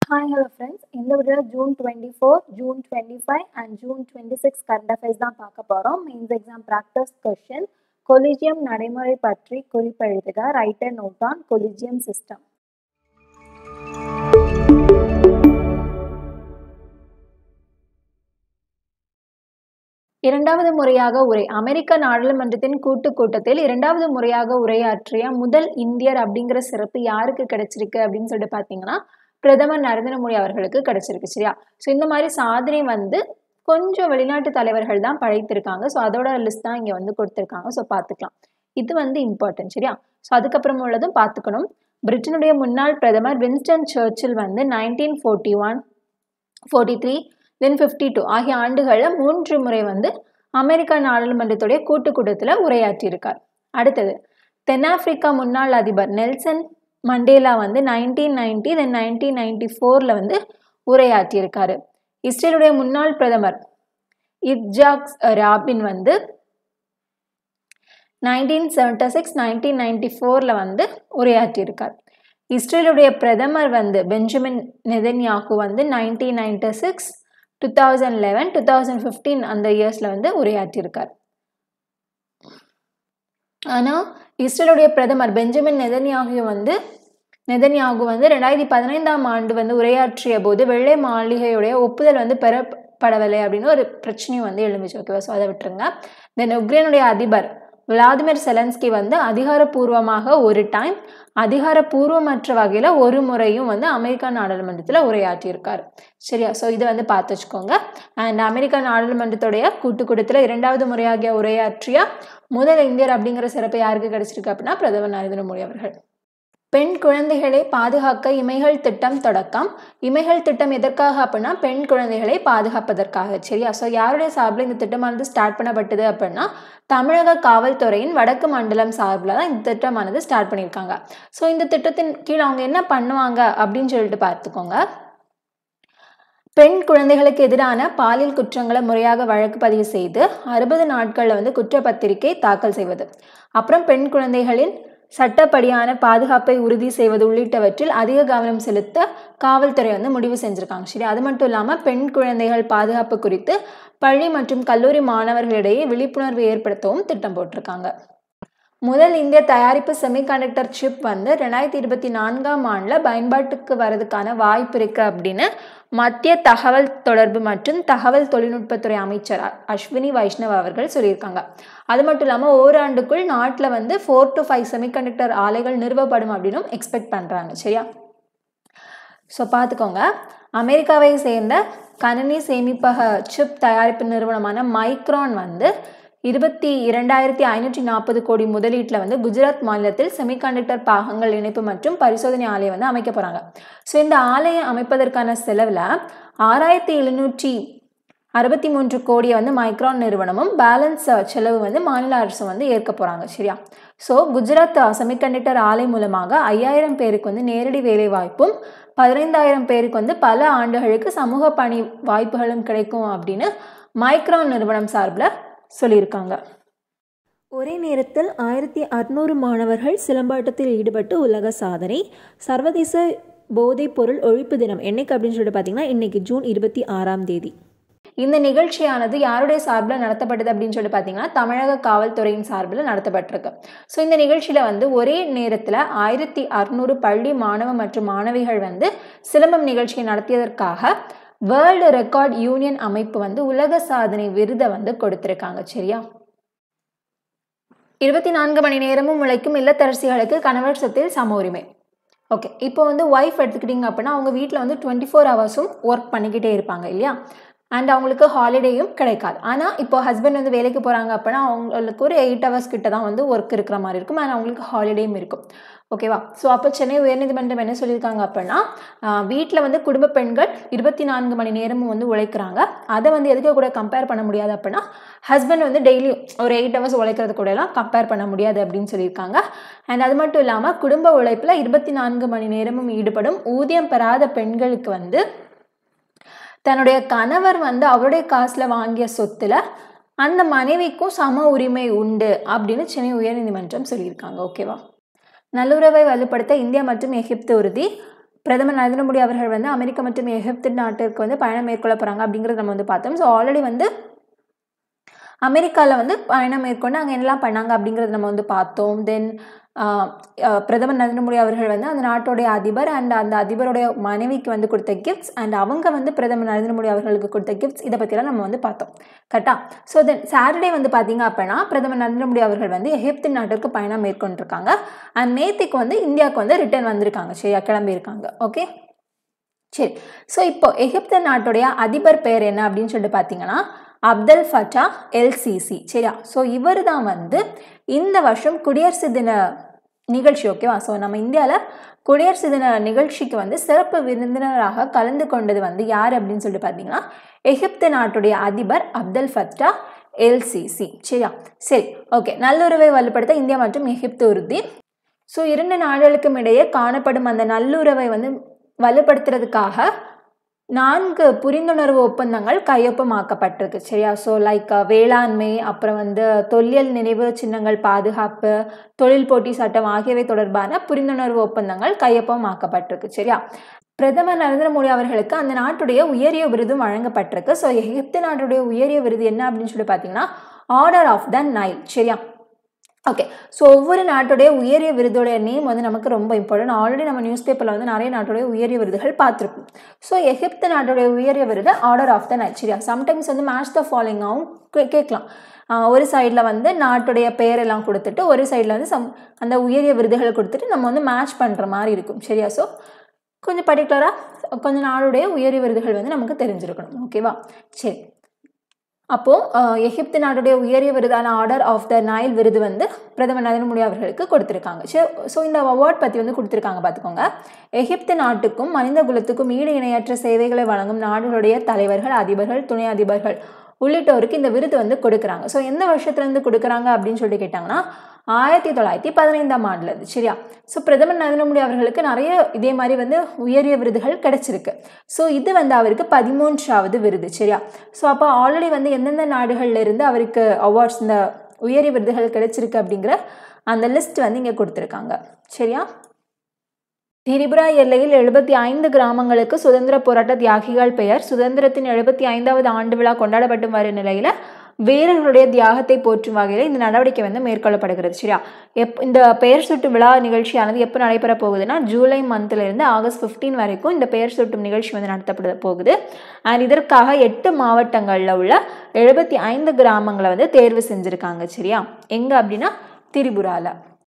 hi hello friends இந்த வீடியோவில் June twenty four June twenty five and June twenty six current affairs தான் பார்க்க போகிறோம் mains exam practice question collegium நடைமுறை பற்றி குறிப்பெழுதுக write a note on collegium system இரண்டாவது முறையாக உரை அமெரிக்க நாடாளுமன்றத்தின் கூட்டு கூட்டத்தில் இரண்டாவது முறையாக உரையாற்றிய முதல் இந்தியர் அப்படிங்கிற சிறப்பு யாருக்கு கிடைச்சிருக்கு அப்படின்னு சொல்லிட்டு பார்த்தீங்கன்னா பிரதமர் நரேந்திர மோடி அவர்களுக்கு கிடைச்சிருக்கு சரியா ஸோ இந்த மாதிரி சாதனை வந்து கொஞ்சம் வெளிநாட்டு தலைவர்கள் தான் படைத்திருக்காங்க ஸோ அதோட லிஸ்ட் தான் இங்கே வந்து கொடுத்துருக்காங்க ஸோ பார்த்துக்கலாம் இது வந்து இம்பார்ட்டன்ட் சரியா ஸோ அதுக்கப்புறம் உள்ளதும் பார்த்துக்கணும் பிரிட்டனுடைய முன்னாள் பிரதமர் வின்ஸ்டன் சர்ச்சில் வந்து nineteen forty one forty three then fifty two ஆகிய ஆண்டுகளில் மூன்று முறை வந்து அமெரிக்கா நாடாளுமன்றத்துடைய கூட்டுக்கூட்டத்தில் உரையாற்றியிருக்கார் அடுத்தது தென்னாப்பிரிக்கா முன்னாள் அதிபர் நெல்சன் மண்டேலா வந்து nineteen ninety then nineteen ninety ஃபோரில் வந்து உரையாற்றியிருக்காரு இஸ்ரேலுடைய முன்னாள் பிரதமர் இட்ஜாக்ஸ் ராபின் வந்து nineteen seventy six nineteen ninety ஃபோரில் வந்து உரையாற்றியிருக்கார் இஸ்ரேலுடைய பிரதமர் வந்து பெஞ்சமின் நெதன்யாகு வந்து nineteen ninety six two thousand eleven two thousand fifteen அந்த இயர்ஸில் வந்து உரையாற்றியிருக்கார் ஆனால் இஸ்ரேலுடைய பிரதமர் பெஞ்சமின் நெதன்யாகு வந்து நெதன்யாகு வந்து ரெண்டாயிரத்தி பதினைந்தாம் ஆண்டு வந்து உரையாற்றிய போது வெள்ளை மாளிகையுடைய ஒப்புதல் வந்து பெறப்படவில்லை அப்படின்னு ஒரு பிரச்சனையும் வந்து எழுந்துச்சு ஓகேவா ஸோ அதை விட்டுருங்க தென் உக்ரைனுடைய அதிபர் விளாடிமிர் செலன்ஸ்கி வந்து அதிகாரப்பூர்வமாக ஒரு டைம் அதிகாரப்பூர்வமற்ற வகையில் ஒரு முறையும் வந்து அமெரிக்கா நாடாளுமன்றத்தில் உரையாற்றியிருக்கார் சரியா ஸோ இதை வந்து பார்த்து வச்சுக்கோங்க அண்ட் அமெரிக்கா நாடாளுமன்றத்துடைய கூட்டுக்கூட்டத்தில் இரண்டாவது முறையாக உரையாற்றிய முதல் இந்தியர் அப்படிங்கிற சிறப்பு யாருக்கு கிடைச்சிருக்கு அப்படின்னா பிரதமர் நரேந்திர மோடி அவர்கள் பெண் குழந்தைகளை பாதுகாக்க இமைகள் திட்டம் தொடக்கம் இமைகள் திட்டம் எதற்காக அப்படின்னா பெண் குழந்தைகளை பாதுகாப்பதற்காக சரியா ஸோ யாருடைய சார்பில் இந்த திட்டமானது ஸ்டார்ட் பண்ணப்பட்டது அப்படின்னா தமிழக காவல்துறையின் வடக்கு மண்டலம் சார்பில் தான் இந்த திட்டமானது ஸ்டார்ட் பண்ணியிருக்காங்க ஸோ இந்த திட்டத்தின் கீழே அவங்க என்ன பண்ணுவாங்க அப்படின்னு சொல்லிட்டு பார்த்துக்கோங்க பெண் குழந்தைகளுக்கு எதிரான பாலியல் குற்றங்களை முறையாக வழக்கு பதிவு செய்து அறுபது நாட்களில் வந்து குற்றப்பத்திரிகை தாக்கல் செய்வது அப்புறம் பெண் குழந்தைகளின் சட்டப்படியான பாதுகாப்பை உறுதி செய்வது உள்ளிட்டவற்றில் அதிக கவனம் செலுத்த காவல்துறை வந்து முடிவு செஞ்சுருக்காங்க சரி அது மட்டும் இல்லாமல் பெண் குழந்தைகள் பாதுகாப்பு குறித்து பள்ளி மற்றும் கல்லூரி மாணவர்களிடையே விழிப்புணர்வு ஏற்படுத்தவும் திட்டம் போட்டிருக்காங்க முதல் இந்திய தயாரிப்பு செமிகண்டக்டர் சிப் வந்து ரெண்டாயிரத்தி இருபத்தி நான்காம் ஆண்டில் பயன்பாட்டுக்கு வரதுக்கான வாய்ப்பு இருக்குது அப்படின்னு மத்திய தகவல் தொடர்பு மற்றும் தகவல் தொழில்நுட்பத்துறை அமைச்சர் அஸ்வினி வைஷ்ணவ் அவர்கள் சொல்லியிருக்காங்க அது மட்டும் இல்லாமல் ஓராண்டுக்குள் நாட்டில் வந்து ஃபோர் டு ஃபைவ் செமிகண்டக்டர் ஆலைகள் நிறுவப்படும் அப்படின்னும் எக்ஸ்பெக்ட் பண்ணுறாங்க சரியா ஸோ பார்த்துக்கோங்க அமெரிக்காவை சேர்ந்த கணினி சேமிப்பக சிப் தயாரிப்பு நிறுவனமான மைக்ரான் வந்து இருபத்தி இரண்டாயிரத்தி ஐநூற்றி நாற்பது கோடி முதலீட்டில் வந்து குஜராத் மாநிலத்தில் செமிகண்டக்டர் பாகங்கள் இணைப்பு மற்றும் பரிசோதனை ஆலையை வந்து அமைக்க போகிறாங்க ஸோ இந்த ஆலையை அமைப்பதற்கான செலவில் ஆறாயிரத்தி எழுநூற்றி அறுபத்தி மூன்று கோடியை வந்து மைக்ரான் நிறுவனமும் பேலன்ஸ் செலவு வந்து மாநில அரசு வந்து ஏற்க போகிறாங்க சரியா ஸோ குஜராத் செமிகண்டக்டர் ஆலை மூலமாக ஐயாயிரம் பேருக்கு வந்து நேரடி வேலை வாய்ப்பும் பதினைந்தாயிரம் பேருக்கு வந்து பல ஆண்டுகளுக்கு சமூக பணி வாய்ப்புகளும் கிடைக்கும் அப்படின்னு மைக்ரான் நிறுவனம் சார்பில் சொல்லியிருக்காங்க ஒரே நேரத்தில் ஆயிரத்தி அறுநூறு மாணவர்கள் சிலம்பாட்டத்தில் ஈடுபட்டு உலக சாதனை சர்வதேச போதைப் பொருள் ஒழிப்பு தினம் என்னைக்கு அப்படின்னு சொல்லிட்டு பார்த்தீங்கன்னா இன்னைக்கு ஜூன் இருபத்தி ஆறாம் தேதி இந்த நிகழ்ச்சியானது யாருடைய சார்பில் நடத்தப்பட்டது அப்படின்னு சொல்லி பார்த்தீங்கன்னா தமிழக காவல்துறையின் சார்பில் நடத்தப்பட்டிருக்கு ஸோ இந்த நிகழ்ச்சியில் வந்து ஒரே நேரத்தில் ஆயிரத்தி அறுநூறு பள்ளி மாணவ மற்றும் மாணவிகள் வந்து சிலம்பம் நிகழ்ச்சியை நடத்தியதற்காக வேர்ல்டு ரெக்கார்ட் யூனியன் அமைப்பு வந்து உலக சாதனை விருதை வந்து கொடுத்துருக்காங்க சரியா இருபத்தி நான்கு மணி நேரமும் உழைக்கும் இல்லத்தரசிகளுக்கு கணவர் சொத்தில் சம உரிமை ஓகே இப்போ வந்து ஒய்ஃப் எடுத்துக்கிட்டிங்க அப்படின்னா அவங்க வீட்டில் வந்து டுவெண்ட்டி ஃபோர் ஹவர்ஸும் ஒர்க் பண்ணிக்கிட்டே இருப்பாங்க இல்லையா அண்ட் அவங்களுக்கு ஹாலிடேயும் கிடைக்காது ஆனால் இப்போ ஹஸ்பண்ட் வந்து வேலைக்கு போகிறாங்க அப்படின்னா அவங்களுக்கு ஒரு எயிட் ஹவர்ஸ் கிட்ட தான் வந்து ஒர்க் இருக்கிற மாதிரி இருக்கும் அண்ட் அவங்களுக்கு ஹாலிடேயும் இருக்கும் ஓகேவா ஸோ அப்போ சென்னை உயர்நீதிமன்றம் என்ன சொல்லியிருக்காங்க அப்படின்னா வீட்டில் வந்து குடும்ப பெண்கள் இருபத்தி நான்கு மணி நேரமும் வந்து உழைக்கிறாங்க அதை வந்து எதுக்கு கூட கம்பேர் பண்ண முடியாது அப்படின்னா ஹஸ்பண்ட் வந்து டெய்லியும் ஒரு எயிட் ஹவர்ஸ் உழைக்கிறது கூட எல்லாம் கம்பேர் பண்ண முடியாது அப்படின்னு சொல்லியிருக்காங்க அண்ட் அது மட்டும் இல்லாமல் குடும்ப உழைப்பில் இருபத்தி நான்கு மணி நேரமும் ஈடுபடும் ஊதியம் பெறாத பெண்களுக்கு வந்து தன்னுடைய கணவர் வந்து அவருடைய காசில் வாங்கிய சொத்தில் அந்த மனைவிக்கும் சம உரிமை உண்டு அப்படின்னு சென்னை உயர்நீதிமன்றம் சொல்லியிருக்காங்க ஓகேவா நல்லுறவை வலுப்படுத்த இந்தியா மற்றும் எகிப்து உறுதி பிரதமர் நரேந்திர மோடி அவர்கள் வந்து அமெரிக்கா மற்றும் எகிப்து நாட்டிற்கு வந்து பயணம் மேற்கொள்ள போகிறாங்க அப்படிங்கிறத நம்ம வந்து பார்த்தோம் ஸோ ஆல்ரெடி வந்து அமெரிக்காவில் வந்து பயணம் மேற்கொண்டு அங்கே என்னெல்லாம் பண்ணாங்க அப்படிங்கிறத நம்ம வந்து பார்த்தோம் தென் பிரதமர் நரேந்திர மோடி அவர்கள் வந்து அந்த நாட்டுடைய அதிபர் அண்ட் அந்த அதிபருடைய மனைவிக்கு வந்து கொடுத்த கிஃப்ட்ஸ் அண்ட் அவங்க வந்து பிரதமர் நரேந்திர மோடி அவர்களுக்கு கொடுத்த கிஃப்ட்ஸ் இதை பற்றியெல்லாம் நம்ம வந்து பார்த்தோம் கரெக்டா ஸோ தென் சாட்டர்டே வந்து பார்த்தீங்க அப்படின்னா பிரதமர் நரேந்திர மோடி அவர்கள் வந்து எகிப்து நாட்டிற்கு பயணம் மேற்கொண்டிருக்காங்க அண்ட் நேத்திக்கு வந்து இந்தியாவுக்கு வந்து ரிட்டர்ன் வந்திருக்காங்க சரியா கிளம்பியிருக்காங்க ஓகே சரி ஸோ இப்போ எகிப்து நாட்டுடைய அதிபர் பெயர் என்ன அப்படின்னு சொல்லிட்டு பார்த்தீங்கன்னா அப்தல் ஃபட்டா எல்சிசி சரியா ஸோ இவர் தான் வந்து இந்த வருஷம் குடியரசு தின நிகழ்ச்சி ஓகேவா ஸோ நம்ம இந்தியாவில் குடியரசு தின நிகழ்ச்சிக்கு வந்து சிறப்பு விருந்தினராக கலந்து கொண்டது வந்து யார் அப்படின்னு சொல்லிட்டு பார்த்தீங்கன்னா எகிப்து நாட்டுடைய அதிபர் அப்தல் ஃபட்டா எல்சிசி சரியா சரி ஓகே நல்லுறவை வலுப்படுத்த இந்தியா மற்றும் எகிப்து உறுதி ஸோ இரண்டு நாடுகளுக்கும் இடையே காணப்படும் அந்த நல்லுறவை வந்து வலுப்படுத்துறதுக்காக நான்கு புரிந்துணர்வு ஒப்பந்தங்கள் கையொப்பமாக்கப்பட்டிருக்கு சரியா ஸோ லைக் வேளாண்மை அப்புறம் வந்து தொல்லியல் நினைவு சின்னங்கள் பாதுகாப்பு தொழில் போட்டி சட்டம் ஆகியவை தொடர்பான புரிந்துணர்வு ஒப்பந்தங்கள் கையொப்பமாக்கப்பட்டிருக்கு சரியா பிரதமர் நரேந்திர மோடி அவர்களுக்கு அந்த நாட்டுடைய உயரிய விருதும் வழங்கப்பட்டிருக்கு ஸோ எகிப்து நாட்டுடைய உயரிய விருது என்ன அப்படின்னு சொல்லி பார்த்தீங்கன்னா ஆர்டர் ஆஃப் த நைல் சரியா ஓகே ஸோ ஒவ்வொரு நாட்டுடைய உயரிய விருதோடைய நேம் வந்து நமக்கு ரொம்ப இம்பார்ட்டன்ட் ஆல்ரெடி நம்ம நியூஸ் பேப்பரில் வந்து நிறைய நாட்டுடைய உயரிய விருதுகள் பார்த்துருப்போம் ஸோ எகிப்து நாட்டுடைய உயரிய விருது ஆர்டர் ஆஃப் த நைட் சரியா சம்டைம்ஸ் வந்து மேட்ச் த ஃபாலோயிங்காகவும் கேட்கலாம் ஒரு சைடில் வந்து நாட்டுடைய பெயரெல்லாம் கொடுத்துட்டு ஒரு சைடில் வந்து சம் அந்த உயரிய விருதுகள் கொடுத்துட்டு நம்ம வந்து மேட்ச் பண்ணுற மாதிரி இருக்கும் சரியா ஸோ கொஞ்சம் பர்டிகுலராக கொஞ்சம் நாளுடைய உயரிய விருதுகள் வந்து நமக்கு தெரிஞ்சிருக்கணும் ஓகேவா சரி அப்போது எகிப்து நாட்டுடைய உயரிய விருதான ஆர்டர் ஆஃப் த நைல் விருது வந்து பிரதமர் நரேந்திர மோடி அவர்களுக்கு கொடுத்துருக்காங்க ஸோ இந்த அவார்ட் பற்றி வந்து கொடுத்துருக்காங்க பார்த்துக்கோங்க எகிப்து நாட்டுக்கும் மனித குலத்துக்கும் ஈடு இணையற்ற சேவைகளை வழங்கும் நாடுகளுடைய தலைவர்கள் அதிபர்கள் துணை அதிபர்கள் உள்ளிட்டோருக்கு இந்த விருது வந்து கொடுக்குறாங்க ஸோ எந்த வருஷத்துலேருந்து கொடுக்குறாங்க அப்படின்னு சொல்லி கேட்டாங்கன்னா ஆயிரத்தி தொள்ளாயிரத்தி பதினைந்தாம் ஆண்டுல இருந்து சரியா ஸோ பிரதமர் நரேந்திர மோடி அவர்களுக்கு நிறைய இதே மாதிரி வந்து உயரிய விருதுகள் கிடைச்சிருக்கு ஸோ இது வந்து அவருக்கு பதிமூன்றாவது விருது சரியா ஸோ அப்போ ஆல்ரெடி வந்து எந்தெந்த நாடுகள்ல இருந்து அவருக்கு அவார்ட்ஸ் இந்த உயரிய விருதுகள் கிடைச்சிருக்கு அப்படிங்கிற அந்த லிஸ்ட் வந்து இங்கே கொடுத்துருக்காங்க சரியா திரிபுரா எல்லையில் எழுபத்தி ஐந்து கிராமங்களுக்கு சுதந்திர போராட்ட தியாகிகள் பெயர் சுதந்திரத்தின் எழுபத்தி ஐந்தாவது ஆண்டு விழா கொண்டாடப்பட்டு வரும் நிலையில் வீரர்களுடைய தியாகத்தை போற்றும் வகையில் இந்த நடவடிக்கை வந்து மேற்கொள்ளப்படுகிறது சரியா எப் இந்த பெயர் சுட்டு விழா நிகழ்ச்சியானது எப்போ நடைபெற போகுதுன்னா ஜூலை மந்த்லேருந்து ஆகஸ்ட் ஃபிஃப்டீன் வரைக்கும் இந்த பெயர் சுட்டும் நிகழ்ச்சி வந்து நடத்தப்பட போகுது அண்ட் இதற்காக எட்டு மாவட்டங்களில் உள்ள எழுபத்தி ஐந்து கிராமங்களை வந்து தேர்வு செஞ்சுருக்காங்க சரியா எங்கே அப்படின்னா திரிபுராவில்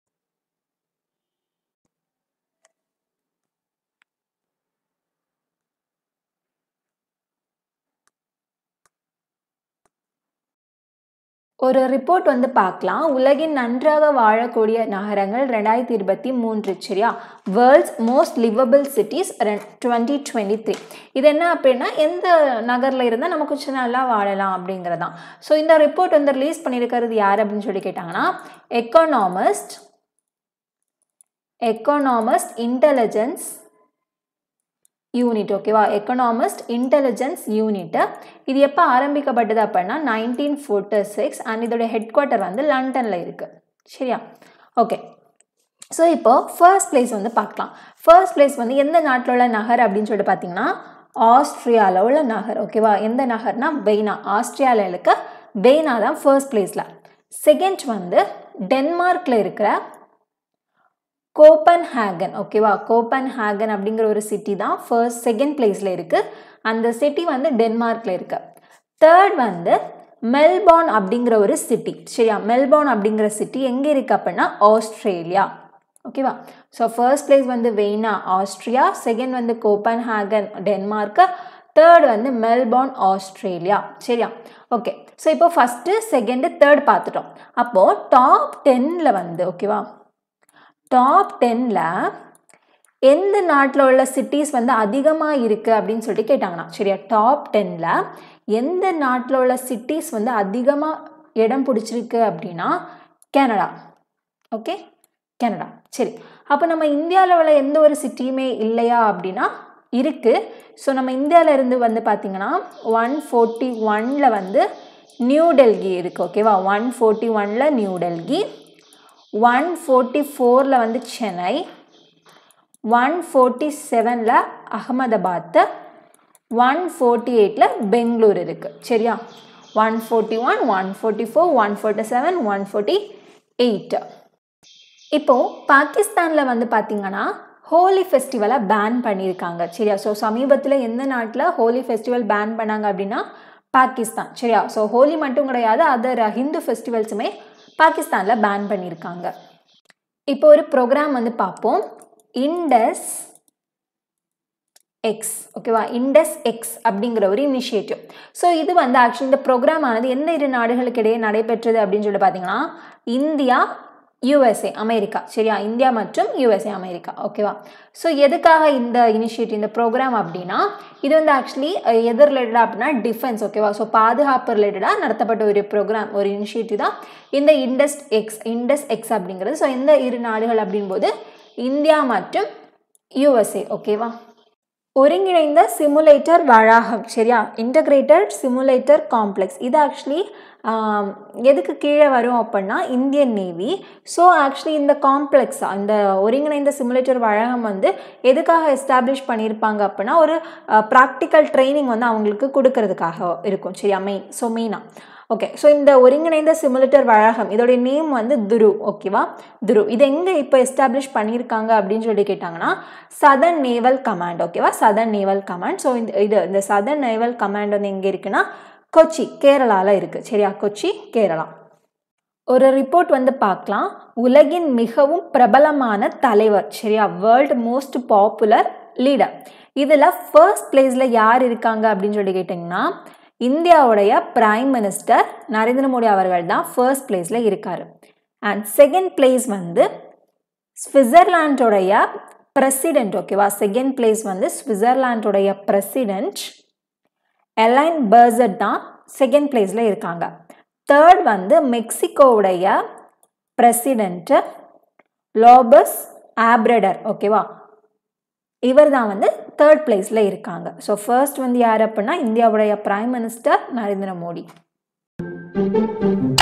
ஒரு ரிப்போர்ட் வந்து பார்க்கலாம் உலகின் நன்றாக வாழக்கூடிய நகரங்கள் ரெண்டாயிரத்தி இருபத்தி மூன்று சரியா world's most liveable cities twenty twenty three இது என்ன அப்படின்னா எந்த நகரில் இருந்தால் நம்ம கொஞ்சம் நல்லா வாழலாம் அப்படிங்கிறதான் ஸோ இந்த ரிப்போர்ட் வந்து ரிலீஸ் பண்ணியிருக்கிறது யார் அப்படின்னு சொல்லி கேட்டாங்கன்னா எக்கனாமிஸ்ட் எக்கனாமிஸ்ட் இன்டெலிஜென்ஸ் யூனிட் ஓகேவா எக்கனாமிஸ்ட் இன்டெலிஜென்ஸ் யூனிட்டு இது எப்போ ஆரம்பிக்கப்பட்டது அப்படின்னா நைன்டீன் ஃபோர்ட்டி சிக்ஸ் அண்ட் இதோட ஹெட் குவார்ட்டர் வந்து லண்டனில் இருக்குது சரியா ஓகே ஸோ இப்போ ஃபர்ஸ்ட் பிளேஸ் வந்து பார்க்கலாம் ஃபர்ஸ்ட் பிளேஸ் வந்து எந்த நாட்டில் உள்ள நகர் அப்படின்னு சொல்லிட்டு பார்த்தீங்கன்னா ஆஸ்திரியாவில் உள்ள நகர் ஓகேவா எந்த நகர்னா வெய்னா ஆஸ்திரியாவில் இருக்க வெய்னா தான் ஃபர்ஸ்ட் பிளேஸில் செகண்ட் வந்து டென்மார்க்கில் இருக்கிற கோப்பன் ஹேகன் ஓகேவா கோப்பன் ஹேகன் அப்படிங்கிற ஒரு சிட்டி தான் ஃபர்ஸ்ட் செகண்ட் பிளேஸில் இருக்குது அந்த சிட்டி வந்து டென்மார்க்கில் இருக்கு தேர்ட் வந்து மெல்பார்ன் அப்படிங்கிற ஒரு சிட்டி சரியா மெல்பார்ன் அப்படிங்கிற சிட்டி எங்கே இருக்குது அப்படின்னா ஆஸ்திரேலியா ஓகேவா ஸோ ஃபர்ஸ்ட் பிளேஸ் வந்து வெய்னா ஆஸ்திரியா செகண்ட் வந்து கோப்பன் ஹேகன் டென்மார்க்கு தேர்ட் வந்து மெல்பார்ன் ஆஸ்திரேலியா சரியா ஓகே ஸோ இப்போ ஃபஸ்ட்டு செகண்டு தேர்ட் பார்த்துட்டோம் அப்போது டாப் டென்னில் வந்து ஓகேவா டாப் டென்னில் எந்த நாட்டில் உள்ள சிட்டிஸ் வந்து அதிகமாக இருக்குது அப்படின்னு சொல்லிட்டு கேட்டாங்கண்ணா சரியா டாப் டென்னில் எந்த நாட்டில் உள்ள சிட்டிஸ் வந்து அதிகமாக இடம் பிடிச்சிருக்கு அப்படின்னா கனடா ஓகே கனடா சரி அப்போ நம்ம இந்தியாவில் உள்ள எந்த ஒரு சிட்டியுமே இல்லையா அப்படின்னா இருக்குது ஸோ நம்ம இந்தியாவில் இருந்து வந்து பார்த்திங்கன்னா ஒன் ஃபோர்ட்டி ஒனில் வந்து நியூ டெல்லி இருக்குது ஓகேவா ஒன் ஃபோர்ட்டி ஒனில் நியூ டெல்லி ஒன் ஃபோர்ட்டி ஃபோரில் வந்து சென்னை ஒன் ஃபோர்ட்டி செவனில் அகமதாபாத்து ஒன் ஃபோர்ட்டி எயிட்டில் பெங்களூர் இருக்குது சரியா one forty one one forty four one forty seven one forty eight இப்போது பாகிஸ்தானில் வந்து பார்த்திங்கன்னா ஹோலி ஃபெஸ்டிவலை பேன் பண்ணியிருக்காங்க சரியா ஸோ சமீபத்தில் எந்த நாட்டில் ஹோலி ஃபெஸ்டிவல் பேன் பண்ணாங்க அப்படின்னா பாகிஸ்தான் சரியா ஸோ ஹோலி மட்டும் கிடையாது அதர் ஹிந்து ஃபெஸ்டிவல்ஸுமே பாகிஸ்தானில் பேன் பண்ணியிருக்காங்க இப்போ ஒரு ப்ரோக்ராம் வந்து பார்ப்போம் இண்டஸ் எக்ஸ் ஓகேவா இண்டஸ் எக்ஸ் அப்படிங்கிற ஒரு இனிஷியேட்டிவ் ஸோ இது வந்து ஆக்சுவலி இந்த ப்ரோக்ராம் ஆனது எந்த இரு நாடுகளுக்கு இடையே நடைபெற்றது அப்படின்னு சொல்லி பார்த்தீங்கன்னா இந்தியா யூஎஸ்ஏ அமெரிக்கா சரியா இந்தியா மற்றும் யூஎஸ்ஏ அமெரிக்கா ஓகேவா ஸோ எதுக்காக இந்த இனிஷியேட்டிவ் இந்த ப்ரோக்ராம் அப்படின்னா இது வந்து ஆக்சுவலி எது ரிலேட்டடாக அப்படின்னா டிஃபென்ஸ் ஓகேவா ஸோ பாதுகாப்பு ரிலேட்டடாக நடத்தப்பட்ட ஒரு ப்ரோக்ராம் ஒரு இனிஷியேட்டிவ் தான் இந்த இண்டஸ் எக்ஸ் இண்டஸ் எக்ஸ் அப்படிங்கிறது ஸோ எந்த இரு நாடுகள் அப்படின்போது இந்தியா மற்றும் யூஎஸ்ஏ ஓகேவா ஒருங்கிணைந்த சிமுலேட்டர் வளாகம் சரியா இன்டகிரேட்டட் சிமுலேட்டர் காம்ப்ளெக்ஸ் இது ஆக்சுவலி எதுக்கு கீழே வரும் அப்படின்னா இந்தியன் நேவி ஸோ ஆக்சுவலி இந்த காம்ப்ளெக்ஸ் அந்த ஒருங்கிணைந்த சிமுலேட்டர் வழகம் வந்து எதுக்காக எஸ்டாப்ளிஷ் பண்ணியிருப்பாங்க அப்படின்னா ஒரு ப்ராக்டிக்கல் ட்ரைனிங் வந்து அவங்களுக்கு கொடுக்கறதுக்காக இருக்கும் சரியா மெயின் ஸோ மெயினாக ஓகே ஸோ இந்த ஒருங்கிணைந்த சிமுலேட்டர் வழகம் இதோடைய நேம் வந்து துரு ஓகேவா துரு இது எங்கே இப்போ எஸ்டாப்ளிஷ் பண்ணியிருக்காங்க அப்படின்னு சொல்லி கேட்டாங்கன்னா சதர்ன் நேவல் கமாண்ட் ஓகேவா சதர்ன் நேவல் கமாண்ட் ஸோ இந்த இது இந்த சதர்ன் நேவல் கமாண்ட் வந்து எங்கே இருக்குன்னா கொச்சி கேரளாவில் இருக்குது சரியா கொச்சி கேரளா ஒரு ரிப்போர்ட் வந்து பார்க்கலாம் உலகின் மிகவும் பிரபலமான தலைவர் சரியா வேர்ல்டு மோஸ்ட் பாப்புலர் லீடர் இதில் ஃபர்ஸ்ட் பிளேஸில் யார் இருக்காங்க அப்படின்னு சொல்லி கேட்டிங்கன்னா இந்தியாவுடைய பிரைம் மினிஸ்டர் நரேந்திர மோடி அவர்கள் தான் ஃபர்ஸ்ட் பிளேஸில் இருக்கார் அண்ட் செகண்ட் பிளேஸ் வந்து ஸ்விட்சர்லாண்டோடைய பிரசிடென்ட் ஓகேவா செகண்ட் பிளேஸ் வந்து ஸ்விட்சர்லாண்டோடைய பிரசிடென்ட் எலைன் பர்சட் தான் செகண்ட் பிளேஸில் இருக்காங்க தேர்ட் வந்து மெக்சிகோவுடைய பிரசிடென்ட்டு லோபஸ் ஆப்ரடர் ஓகேவா இவர் தான் வந்து தேர்ட் பிளேஸில் இருக்காங்க ஸோ ஃபர்ஸ்ட் வந்து யார் அப்படின்னா இந்தியாவுடைய பிரைம் மினிஸ்டர் நரேந்திர மோடி